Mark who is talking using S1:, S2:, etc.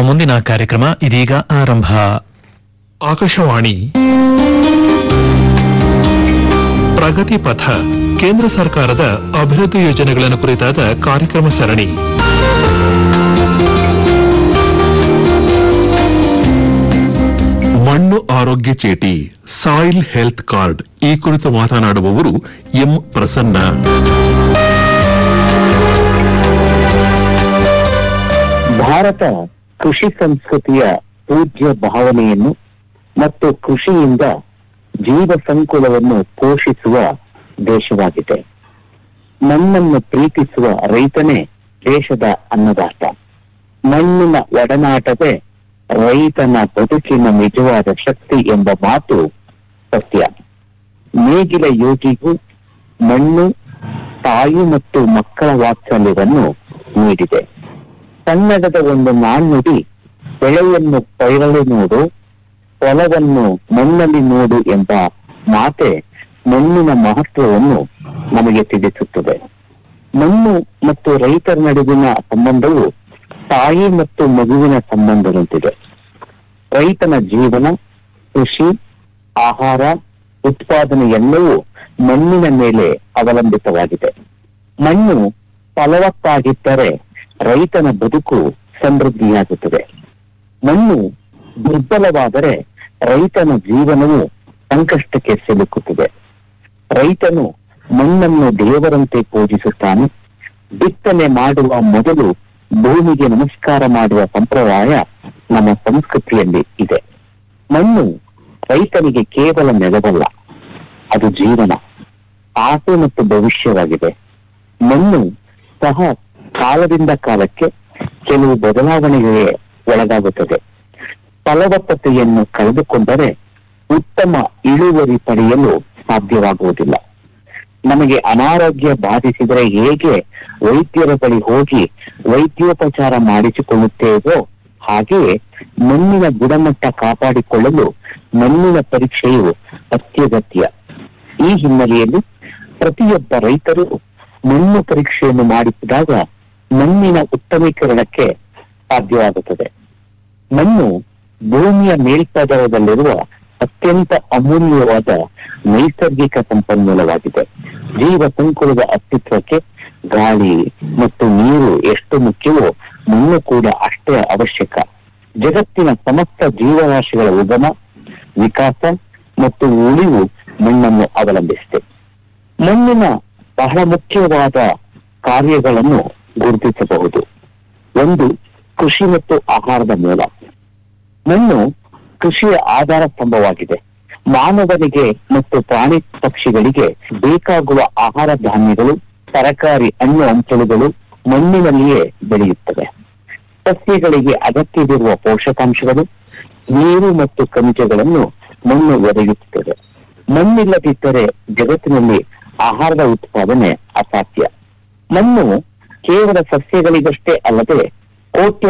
S1: ಮುಂದಿನ ಕಾರ್ಯಕ್ರಮ ಇದೀಗ ಆರಂಭ
S2: ಆಕಾಶವಾಣಿ ಪ್ರಗತಿ ಪಥ ಕೇಂದ್ರ ಸರ್ಕಾರದ ಅಭಿವೃದ್ಧಿ ಯೋಜನೆಗಳನ್ನು ಕುರಿತಾದ ಕಾರ್ಯಕ್ರಮ ಸರಣಿ ಮಣ್ಣು ಆರೋಗ್ಯ ಚೇಟಿ ಸಾಯಿಲ್ ಹೆಲ್ತ್ ಕಾರ್ಡ್ ಈ ಕುರಿತು ಮಾತನಾಡುವವರು ಎಂ ಪ್ರಸನ್ನ
S3: ಭಾರತ ಕೃಷಿ ಸಂಸ್ಕೃತಿಯ ಪೂಜ್ಯ ಭಾವನೆಯನ್ನು ಮತ್ತು ಕೃಷಿಯಿಂದ ಜೀವ ಸಂಕುಲವನ್ನು ಪೋಷಿಸುವ ದೇಶವಾಗಿದೆ ಮಣ್ಣನ್ನು ಪ್ರೀತಿಸುವ ರೈತನೇ ದೇಶದ ಅನ್ನದಾತ ಮಣ್ಣಿನ ಒಡನಾಟವೇ ರೈತನ ಬದುಕಿನ ನಿಜವಾದ ಶಕ್ತಿ ಎಂಬ ಮಾತು ಸತ್ಯ ನೇಗಿಲ ಯೋಗಿಗೂ ಮಣ್ಣು ತಾಯಿ ಮತ್ತು ಮಕ್ಕಳ ವಾತ್ಸಲ್ಯವನ್ನು ನೀಡಿದೆ ಕನ್ನಡದ ಒಂದು ನಾಣ್ಣುಡಿ ಬೆಳೆಯನ್ನು ಪೈರಲು ನೋಡು ಹೊಲವನ್ನು ಮಣ್ಣಲ್ಲಿ ನೋಡು ಎಂಬ ಮಾತೆ ಮಣ್ಣಿನ ಮಹತ್ವವನ್ನು ನಮಗೆ ತಿಳಿಸುತ್ತದೆ ಮಣ್ಣು ಮತ್ತು ರೈತರ ನಡುವಿನ ಸಂಬಂಧವು ತಾಯಿ ಮತ್ತು ಮಗುವಿನ ಸಂಬಂಧದಂತಿದೆ ರೈತನ ಜೀವನ ಕೃಷಿ ಆಹಾರ ಉತ್ಪಾದನೆ ಎಲ್ಲವೂ ಮಣ್ಣಿನ ಮೇಲೆ ಅವಲಂಬಿತವಾಗಿದೆ ಮಣ್ಣು ಫಲವತ್ತಾಗಿದ್ದರೆ ರೈತನ ಬದುಕು ಸಮೃದ್ಧಿಯಾಗುತ್ತದೆ ಮಣ್ಣು ದುರ್ಬಲವಾದರೆ ರೈತನ ಜೀವನವು ಸಂಕಷ್ಟಕ್ಕೆ ಸಿಲುಕುತ್ತದೆ ರೈತನು ಮಣ್ಣನ್ನು ದೇವರಂತೆ ಪೂಜಿಸುತ್ತಾನೆ ಬಿತ್ತನೆ ಮಾಡುವ ಮೊದಲು ಭೂಮಿಗೆ ನಮಸ್ಕಾರ ಮಾಡುವ ಸಂಪ್ರದಾಯ ನಮ್ಮ ಸಂಸ್ಕೃತಿಯಲ್ಲಿ ಇದೆ ಮಣ್ಣು ರೈತನಿಗೆ ಕೇವಲ ನೆಲವಲ್ಲ ಅದು ಜೀವನ ಆಸೆ ಮತ್ತು ಭವಿಷ್ಯವಾಗಿದೆ ಮಣ್ಣು ಸಹ ಕಾಲದಿಂದ ಕಾಲಕ್ಕೆ ಕೆಲವು ಬದಲಾವಣೆಗೆ ಒಳಗಾಗುತ್ತದೆ ಫಲವತ್ತತೆಯನ್ನು ಕಳೆದುಕೊಂಡರೆ ಉತ್ತಮ ಇಳುವರಿ ಪಡೆಯಲು ಸಾಧ್ಯವಾಗುವುದಿಲ್ಲ ನಮಗೆ ಅನಾರೋಗ್ಯ ಬಾಧಿಸಿದರೆ ಹೇಗೆ ವೈದ್ಯರ ಬಳಿ ಹೋಗಿ ವೈದ್ಯೋಪಚಾರ ಮಾಡಿಸಿಕೊಳ್ಳುತ್ತೇವೋ ಹಾಗೆಯೇ ಮಣ್ಣಿನ ಗುಣಮಟ್ಟ ಕಾಪಾಡಿಕೊಳ್ಳಲು ಮಣ್ಣಿನ ಪರೀಕ್ಷೆಯು ಅತ್ಯಗತ್ಯ ಈ ಹಿನ್ನೆಲೆಯಲ್ಲಿ ಪ್ರತಿಯೊಬ್ಬ ರೈತರು ಮಣ್ಣು ಪರೀಕ್ಷೆಯನ್ನು ಮಾಡಿಸಿದಾಗ ಮಣ್ಣಿನ ಉತ್ತಮೀಕರಣಕ್ಕೆ ಸಾಧ್ಯವಾಗುತ್ತದೆ ಮಣ್ಣು ಭೂಮಿಯ ಮೇಲ್ಪದರದಲ್ಲಿರುವ ಅತ್ಯಂತ ಅಮೂಲ್ಯವಾದ ನೈಸರ್ಗಿಕ ಸಂಪನ್ಮೂಲವಾಗಿದೆ ಜೀವ ಸಂಕುಲದ ಅಸ್ತಿತ್ವಕ್ಕೆ ಗಾಳಿ ಮತ್ತು ನೀರು ಎಷ್ಟು ಮುಖ್ಯವೋ ಮಣ್ಣು ಕೂಡ ಅಷ್ಟೇ ಅವಶ್ಯಕ ಜಗತ್ತಿನ ಸಮಸ್ತ ಜೀವರಾಶಿಗಳ ಉಗಮ ವಿಕಾಸ ಮತ್ತು ಉಳಿವು ಮಣ್ಣನ್ನು ಅವಲಂಬಿಸಿದೆ ಮಣ್ಣಿನ ಬಹಳ ಮುಖ್ಯವಾದ ಕಾರ್ಯಗಳನ್ನು ಗುರುತಿಸಬಹುದು ಒಂದು ಕೃಷಿ ಮತ್ತು ಆಹಾರದ ಮೂಲ ಮಣ್ಣು ಕೃಷಿಯ ಆಧಾರ ಸ್ತಂಭವಾಗಿದೆ ಮಾನವನಿಗೆ ಮತ್ತು ಪ್ರಾಣಿ ಪಕ್ಷಿಗಳಿಗೆ ಬೇಕಾಗುವ ಆಹಾರ ಧಾನ್ಯಗಳು ತರಕಾರಿ ಹಣ್ಣು ಹಂಚಲುಗಳು ಮಣ್ಣಿನಲ್ಲಿಯೇ ಬೆಳೆಯುತ್ತವೆ ಸಸ್ಯಗಳಿಗೆ ಅಗತ್ಯವಿರುವ ಪೋಷಕಾಂಶಗಳು ನೀರು ಮತ್ತು ಖನಿಜಗಳನ್ನು ಮಣ್ಣು ಒದಗಿಸುತ್ತದೆ ಮಣ್ಣಿಲ್ಲದಿದ್ದರೆ ಜಗತ್ತಿನಲ್ಲಿ ಆಹಾರದ ಉತ್ಪಾದನೆ ಅಸಾಧ್ಯ ಮಣ್ಣು ಕೇವಲ ಸಸ್ಯಗಳಿಗಷ್ಟೇ ಅಲ್ಲದೆ ಕೋಟ್ಯ